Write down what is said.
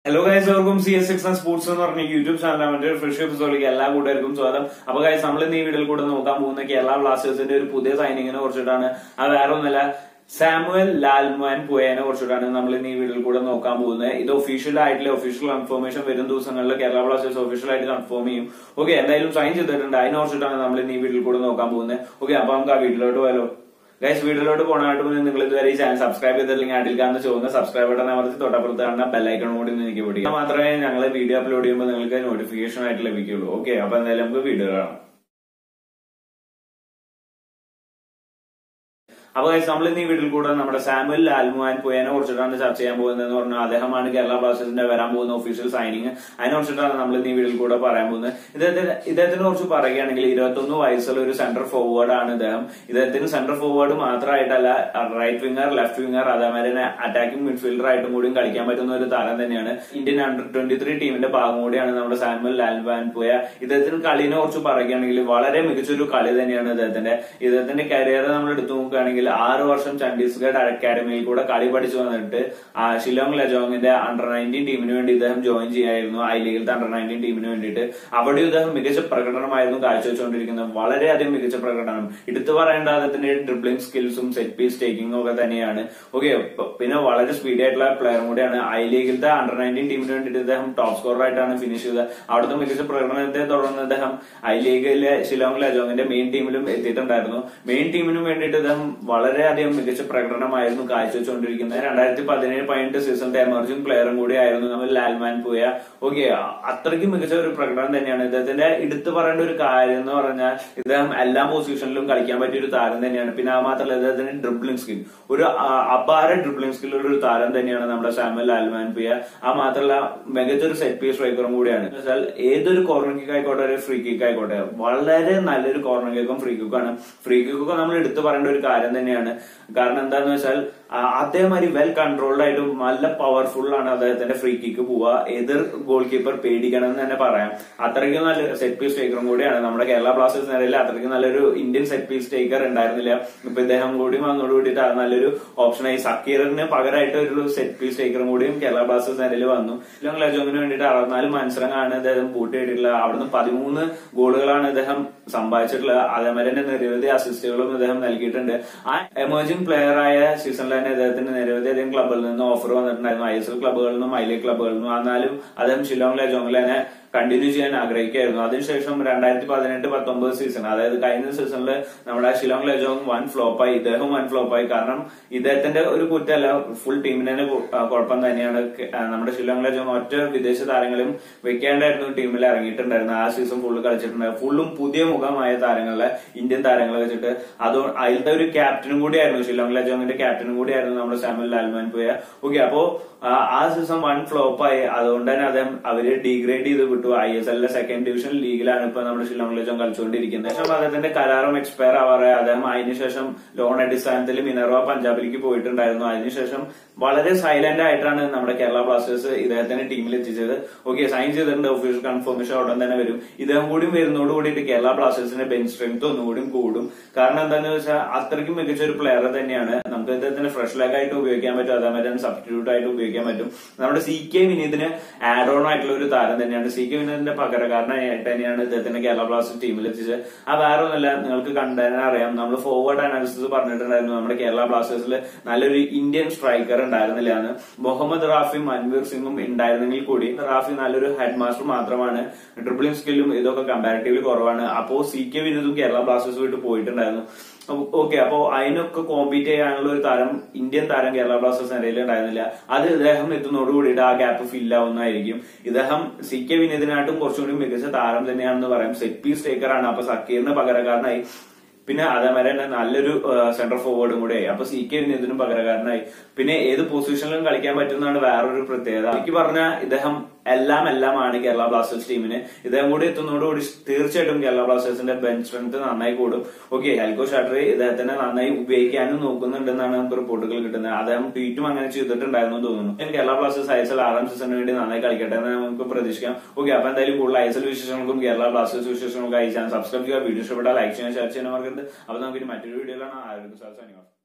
hello guys ഓർക്കും C S six sports എന്ന് പറഞ്ഞ യൂട്യൂബ് ചാനലാണ് മറ്റൊരു ഫ്രഷ് എപ്പിസോഡിലേക്ക് എല്ലാ കൂട്ടുകാർക്കും സ്വാഗതം അപ്പൊ ഗൈസ് നമ്മൾ ഇന്ന് ഈ വീഡിയോയിൽ കൂടെ നോക്കാൻ പോകുന്ന കേരള ബ്ലാസ്റ്റേഴ്സിന്റെ ഒരു പുതിയ സൈനിങ്ങിനെ കുറിച്ചിട്ടാണ് അത് വേറെ ഒന്നല്ല സാമുവൽ ലാൽമാൻ പോയനെ കുറിച്ചിട്ടാണ് നമ്മൾ ഇന്ന് ഈ വീഡിയോയിൽ കൂടെ നോക്കാൻ പോകുന്നത് ഇത് ഒഫീഷ്യൽ ആയിട്ടുള്ള ഒഫീഷ്യൽ കൺഫർമേഷൻ വരും ദിവസങ്ങളിൽ കേരള ബ്ലാസ്റ്റേഴ്സ് ഒഫീഷ്യൽ ആയിട്ട് കൺഫേം ചെയ്യും ഓക്കെ എന്തായാലും സൈൻ ചെയ്തിട്ടുണ്ട് അതിനെ കുറിച്ചിട്ടാണ് നമ്മൾ ഇന്ന് ഈ വീഡിയോയിൽ കൂടെ നോക്കാൻ പോകുന്നത് ഓക്കെ അപ്പൊ നമുക്ക് ആ വീഡിയോയിലോട്ട് പോയാലോ ഗൈസ് വീഡിയോയിലോട്ട് പോകണമായിട്ട് മുന്നേ നിങ്ങൾ ഇതുവരെ ഈ ചാനൽ സബ്സ്ക്രൈബ് ചെയ്തില്ലെങ്കിൽ അടിൽ കാണുന്ന ചുവന്ന സബ്സ്ക്രൈബ് ബട്ടൺ അമർത്തി തൊട്ടപ്പുറത്ത് കാണുന്ന ബെല്ലൈക്കൺ കൂടി നിങ്ങൾക്ക് പിടിക്കാം മാത്രമേ ഞങ്ങൾ വീഡിയോ അപ്ലോഡ് ചെയ്യുമ്പോൾ നിങ്ങൾക്ക് നോട്ടിഫിക്കേഷൻ ആയിട്ട് ലഭിക്കുള്ളൂ ഓക്കെ അപ്പൊ എന്തായാലും നമുക്ക് വീഡിയോ കാണാം അപ്പൊ ഗൈസ് നമ്മൾ ഇന്ന് ഈ വീട്ടിൽ കൂടെ നമ്മുടെ സാമുവൽ ലാൽമുഹാൻ പുയനെ കുറിച്ചിട്ടാണ് ചർച്ച ചെയ്യാൻ പോകുന്നത് എന്ന് പറഞ്ഞാൽ അദ്ദേഹമാണ് കേരള ബ്ലാസ്റ്റേഴ്സിന്റെ വരാൻ പോകുന്ന ഒഫീഷ്യൽ സൈനിങ് അതിനെ കുറിച്ചിട്ടാണ് നമ്മൾ ഇന്ന് ഈ വീട്ടിൽ കൂടെ പറയാൻ പോകുന്നത് ഇദ്ദേഹത്തിന് ഇദ്ദേഹത്തിനെ കുറിച്ച് പറയുകയാണെങ്കിൽ ഇരുപത്തൊന്ന് വയസ്സുള്ള ഒരു സെന്റർ ഫോർവേഡ് ആണ് ഇദ്ദേഹം ഇദ്ദേഹത്തിന് സെന്റർ ഫോർവേഡ് മാത്രമായിട്ടല്ല റൈറ്റ് വിങ്ങർ ലെഫ്റ്റ് വിങ്ങർ അതേമാതിരി തന്നെ അറ്റാക്കിംഗ് മിഡ്ഫീൽഡർ ആയിട്ടും കൂടിയും കളിക്കാൻ പറ്റുന്ന ഒരു താരം തന്നെയാണ് ഇന്ത്യൻ അണ്ടർ ട്വന്റി ത്രീ ടീമിന്റെ ഭാഗം കൂടിയാണ് നമ്മുടെ സാമുവൽ ലാൽവാൻ പുയ ഇദ്ദേഹത്തിന് കളിനെ കുറിച്ച് പറയുകയാണെങ്കിൽ വളരെ മികച്ചൊരു കളി തന്നെയാണ് ഇദ്ദേഹത്തിന്റെ ഇദ്ദേഹത്തിന്റെ കരിയർ നമ്മൾ എടുത്തു നോക്കുകയാണെങ്കിൽ ആറ് വർഷം ഛത്തീസ്ഗഡ് അക്കാഡമിയിൽ കൂടെ കളി പഠിച്ചു വന്നിട്ട് ആ ഷിലോങ് ലജോങ്ങിന്റെ അണ്ടർ നയൻറ്റീൻ ടീമിന് വേണ്ടി ഇദ്ദേഹം ജോയിൻ ചെയ്യായിരുന്നു ഐ ലീഗിലത്തെ അണ്ടർ നയൻറ്റീൻ ടീമിന് വേണ്ടിയിട്ട് അവിടെ ഇദ്ദേഹം മികച്ച പ്രകടനമായിരുന്നു കാഴ്ചവെച്ചുകൊണ്ടിരിക്കുന്നത് വളരെയധികം മികച്ച പ്രകടനം എടുത്തു പറയേണ്ട അദ്ദേഹത്തിന്റെ ഡ്രിബ്ലിംഗ് സ്കിൽസും സെറ്റ് പീസ് ടേക്കിംഗും ഒക്കെ തന്നെയാണ് ഓക്കെ പിന്നെ വളരെ സ്പീഡി ആയിട്ടുള്ള പ്ലെയറും കൂടിയാണ് ഐ ലീഗിലത്തെ അണ്ടർ നയൻറ്റീൻ ടീമിന് വേണ്ടിയിട്ട് ഇദ്ദേഹം ടോപ്പ് സ്കോറർ ആയിട്ടാണ് ഫിനിഷ് ചെയ്തത് അവിടുത്തെ മികച്ച പ്രകടനത്തെ തുടർന്ന് ഇദ്ദേഹം ഐ ലീഗിലെ ഷിലോങ് ലജോങ്ങിന്റെ മെയിൻ ടീമിലും എത്തിയിട്ടുണ്ടായിരുന്നു മെയിൻ ടീമിനും വേണ്ടിയിട്ട് ഇദ്ദേഹം വളരെയധികം മികച്ച പ്രകടനമായിരുന്നു കാഴ്ചവെച്ചുകൊണ്ടിരിക്കുന്നത് രണ്ടായിരത്തി പതിനേഴ് പതിനെട്ട് സീസണിന്റെ എമർജിംഗ് പ്ലെയറും കൂടി ആയിരുന്നു നമ്മൾ ലാൽമാൻ പോയ ഓക്കെ അത്രയ്ക്ക് മികച്ച ഒരു പ്രകടനം തന്നെയാണ് ഇദ്ദേഹത്തിന്റെ എടുത്തു പറയേണ്ട ഒരു കാര്യം എന്ന് പറഞ്ഞാൽ ഇദ്ദേഹം എല്ലാ പൊസിഷനിലും കളിക്കാൻ പറ്റിയ ഒരു താരം തന്നെയാണ് പിന്നെ ആ മാത്രമല്ല ഇദ്ദേഹത്തിന്റെ ഡ്രിബ്ലിംഗ് സ്കിൽ ഒരു അപാര ഡ്രിബ്ലിംഗ് സ്കില്ലുള്ള ഒരു താരം തന്നെയാണ് നമ്മുടെ സാമുവൽ ലാൽമാൻ പിയ ആ മാത്രമല്ല മികച്ചൊരു സെറ്റ് പീസ് സ്ട്രൈക്കറും കൂടിയാണ് വെച്ചാൽ ഏതൊരു കോർണർ കിക്ക് ആയിക്കോട്ടെ ഒരു ഫ്രീ കിക്ക് ആയിക്കോട്ടെ വളരെ നല്ലൊരു കോർണർ കിക്കും ഫ്രീ കിക്കും ഫ്രീ കിക്കൊക്കെ നമ്മൾ എടുത്തു പറയേണ്ട ഒരു കാര്യം തന്നെയാണ് കാരണം എന്താന്ന് വെച്ചാൽ അതേമാതിരി വെൽ കൺട്രോൾഡ് ആയിട്ടും നല്ല പവർഫുൾ ആണ് അദ്ദേഹത്തിന്റെ ഫ്രീ കിക്ക് പോവുക എതിർ ഗോൾ കീപ്പർ പേടിക്കണം എന്ന് തന്നെ പറയാം അത്രയ്ക്കും നല്ല സെറ്റ് പീസ് ടേക്കറും കൂടിയാണ് നമ്മുടെ കേരള ബ്ലാസ്റ്റേഴ്സ് നിലയിൽ അത്രയ്ക്കും നല്ലൊരു ഇന്ത്യൻ സെറ്റ് പീസ് ടേക്കർ ഉണ്ടായിരുന്നില്ല ഇപ്പൊ ഇദ്ദേഹം കൂടി വന്നോട് കൂടിയിട്ട് അത് നല്ലൊരു ഓപ്ഷനായി സക്കീറിന് പകരമായിട്ട് ഒരു സെറ്റ് പീസ് ടേക്കറും കൂടിയും കേരള ബ്ലാസ്റ്റേഴ്സ് നിലയിൽ വന്നു ലോങ് ലജോങ്ങിന് വേണ്ടിയിട്ട് അറുപത്തിനാല് മത്സരങ്ങളാണ് ഇദ്ദേഹം പൂട്ടിയിട്ടിട്ടുള്ളത് അവിടുന്ന് പതിമൂന്ന് ഗോളുകളാണ് ഇദ്ദേഹം സമ്പാദിച്ചിട്ടുള്ളത് അതേമാതിരി തന്നെ നിരവധി അസിസ്റ്റുകളും ഇദ്ദേഹം നൽകിയിട്ടുണ്ട് ആ എമർജിംഗ് പ്ലെയർ ആയ സീസണിൽ തന്നെ ഇദ്ദേഹത്തിന് നിരവധി അധികം ക്ലബുകളിൽ നിന്ന് ഓഫർ വന്നിട്ടുണ്ടായിരുന്നു ഐ എസ് എൽ ക്ലബുകളിൽ നിന്നും ഐ ലീഗ് ക്ലബുകളിൽ നിന്നും എന്നാലും അദ്ദേഹം ഷിലോങ് ലജോങ്ങിൽ തന്നെ കണ്ടിന്യൂ ചെയ്യാൻ ആഗ്രഹിക്കായിരുന്നു അതിനുശേഷം രണ്ടായിരത്തി പതിനെട്ട് പത്തൊമ്പത് സീസൺ അതായത് കഴിഞ്ഞ സീസണിൽ നമ്മുടെ ഷിലോങ് ലജോങ് വൺ ഫ്ലോപ്പായി ഇദ്ദേഹം വൺ ഫ്ലോപ്പായി കാരണം ഇദ്ദേഹത്തിന്റെ ഒരു കുറ്റമല്ല ഫുൾ ടീമിന് തന്നെ കുഴപ്പം തന്നെയാണ് നമ്മുടെ ഷിലോങ് ലജോങ് ഒറ്റ വിദേശ താരങ്ങളും വെക്കേണ്ടായിരുന്നു ടീമിൽ ഇറങ്ങിയിട്ടുണ്ടായിരുന്നു ആ സീസൺ ഫുള്ള് കളിച്ചിട്ടുണ്ടായിരുന്നു ഫുള്ളും പുതിയ മുഖമായ താരങ്ങളെ ഇന്ത്യൻ താരങ്ങളെ വെച്ചിട്ട് അത് അതിലത്തെ ഒരു ക്യാപ്റ്റനും കൂടിയായിരുന്നു ഷിലോങ് ലജോങ്ങിന്റെ ക്യാപ്റ്റനും കൂടിയായിരുന്നു നമ്മുടെ സാമുൽ ലാൽമാൻ പോയ ഓക്കെ അപ്പോ ആ സീസൺ വൺ ഫ്ലോപ്പായി അതുകൊണ്ട് തന്നെ അദ്ദേഹം അവര് ഡീഗ്രേഡ് ചെയ്ത് വിട്ടു ഐ എസ് എല്ലിലെ സെക്കൻഡ് ഡിവിഷൻ ലീഗിലാണ് ഇപ്പൊ നമ്മുടെ ഷിലോങ് ലജോങ് കളിച്ചുകൊണ്ടിരിക്കുന്നത് ശേഷം അദ്ദേഹത്തിന്റെ കരാറും എക്സ്പയർ ആവാറെ അദ്ദേഹം അതിനുശേഷം ലോൺ അടിസ്ഥാനത്തിൽ മിനർവ പഞ്ചാബിലേക്ക് പോയിട്ടുണ്ടായിരുന്നു അതിനുശേഷം വളരെ സൈലന്റ് ആയിട്ടാണ് നമ്മുടെ കേരള ബ്ലാസ്റ്റേഴ്സ് ഇദ്ദേഹത്തിന്റെ ടീമിൽ എത്തിച്ചത് ഓക്കെ സൈൻ ചെയ്തിട്ടുണ്ട് ഒഫീഷ്യൽ കൺഫർമേഷൻ ഉടൻ തന്നെ വരും ഇദ്ദേഹം കൂടി വരുന്നതോട് കൂടിയിട്ട് കേരള ബ്ലാസ്റ്റേഴ്സിന്റെ ബെഞ്ച് സ്ട്രെങ്ത് ഒന്നുകൂടി കൂടും കാരണം എന്താണെന്ന് വെച്ചാൽ അത്രയ്ക്കും മികച്ച ഒരു പ്ലെയർ തന്നെയാണ് നമുക്ക് ഇദ്ദേഹത്തിന് ഫ്രഷ് ലെഗ് ആയിട്ട് ഉപയോഗിക്കാൻ പറ്റും അതേമാതിരി സബ്സ്റ്റിറ്റ്യൂട്ട് ആയിട്ട് ഉപയോഗിക്കാൻ പറ്റും നമ്മുടെ സി കെ വിനീതിന് ആഡ് ഓൺ ആയിട്ടുള്ള ഒരു താരം തന്നെയാണ് സി കെ വിനീതിന്റെ പകരക്കാരനായിട്ട് തന്നെയാണ് ഇദ്ദേഹത്തിന്റെ കേരള ബ്ലാസ്റ്റേഴ്സ് ടീമിൽ എത്തിച്ചത് ആ വേറെ ഒന്നല്ല നിങ്ങൾക്ക് കണ്ടതിനെ അറിയാം നമ്മൾ ഫോർവേഡ് അനാലിസിസ് പറഞ്ഞിട്ടുണ്ടായിരുന്നു നമ്മുടെ കേരള ബ്ലാസ്റ്റേഴ്സിൽ നല്ലൊരു ഇന്ത്യൻ സ്ട്രൈക്കർ ഉണ്ടായിരുന്നില്ല എന്ന് മുഹമ്മദ് റാഫിയും മൻവീർ സിംഗും ഉണ്ടായിരുന്നെങ്കിൽ കൂടി റാഫി നല്ലൊരു ഹെഡ് മാസ്റ്റർ മാത്രമാണ് ഡ്രിബ്ലിംഗ് സ്കില്ലും ഇതൊക്കെ കമ്പാരിറ്റീവ്ലി കുറവാണ് അപ്പോ സി കെ വിനീതും കേരള ബ്ലാസ്റ്റേഴ്സ് വിട്ട് പോയിട്ടുണ്ടായിരുന്നു ഓക്കെ അപ്പോ അതിനൊക്കെ കോമ്പീറ്റ് ചെയ്യാനുള്ള ഒരു താരം ഇന്ത്യൻ താരം കേരള ബ്ലാസ്റ്റേഴ്സ് നിലയിൽ ഉണ്ടായിരുന്നില്ല അത് ഇദ്ദേഹം എത്തുന്നതോട് കൂടിയിട്ട് ആ ഗ്യാപ്പ് ഫിൽ ആവുന്നതായിരിക്കും ഇദ്ദേഹം സി കെ വിനീതിനായിട്ടും കുറച്ചുകൂടി മികച്ച താരം തന്നെയാണെന്ന് പറയാം സെറ്റ് പീസ് ടേക്കറാണ് അപ്പൊ സക്കീറിന് പകരക്കാരനായി പിന്നെ അതേമാതിരി തന്നെ നല്ലൊരു സെന്റർ ഫോർവേഡും കൂടെ ആയി അപ്പൊ സി കെ വിനീതിനും പകരക്കാരനായി പിന്നെ ഏത് പൊസിഷനിലും കളിക്കാൻ പറ്റുന്നതാണ് വേറൊരു പ്രത്യേകത എനിക്ക് പറഞ്ഞ ഇദ്ദേഹം എല്ലാം എല്ലാമാണ് കേരള ബ്ലാസ്റ്റേഴ്സ് ടീമിന് ഇദ്ദേഹം കൂടി എത്തുന്നതോടുകൂടി തീർച്ചയായിട്ടും കേരള ബ്ലാസ്റ്റേഴ്സിന്റെ ബെഞ്ച് സ്ട്രെങ്ത് നന്നായി കൂടും ഓക്കെ ഹെൽക്കോ ഷട്ടറി ഇദ്ദേഹത്തിനെ നന്നായി ഉപയോഗിക്കാനും നോക്കുന്നുണ്ടെന്നാണ് നമുക്ക് റിപ്പോർട്ടുകൾ കിട്ടുന്നത് അദ്ദേഹം ട്വീറ്റും അങ്ങനെ ചെയ്തിട്ടുണ്ടായിരുന്നു തോന്നുന്നു Kerala Blasters I S L ആറാം സീസണിന് വേണ്ടി നന്നായി കളിക്കട്ടെ എന്ന് നമുക്ക് പ്രതീക്ഷിക്കാം ഓക്കെ അപ്പൊ എന്തായാലും കൂടുതൽ ഐ എസ് എൽ വിശേഷങ്ങൾക്കും കേരള ബ്ലാസ്റ്റേഴ്സ് വിശേഷങ്ങൾക്കും അയച്ചാൽ സബ്സ്ക്രൈബ് ചെയ്യുക വീഡിയോ ഇഷ്ടപ്പെട്ടാൽ ലൈക്ക് ചെയ്യാൻ ഷെയർ ചെയ്യാൻ മറക്കരുത് അപ്പൊ നമുക്ക് ഇനി മറ്റൊരു വീഡിയോയിലാണ് ആരോഗ്യ സാധിച്ചു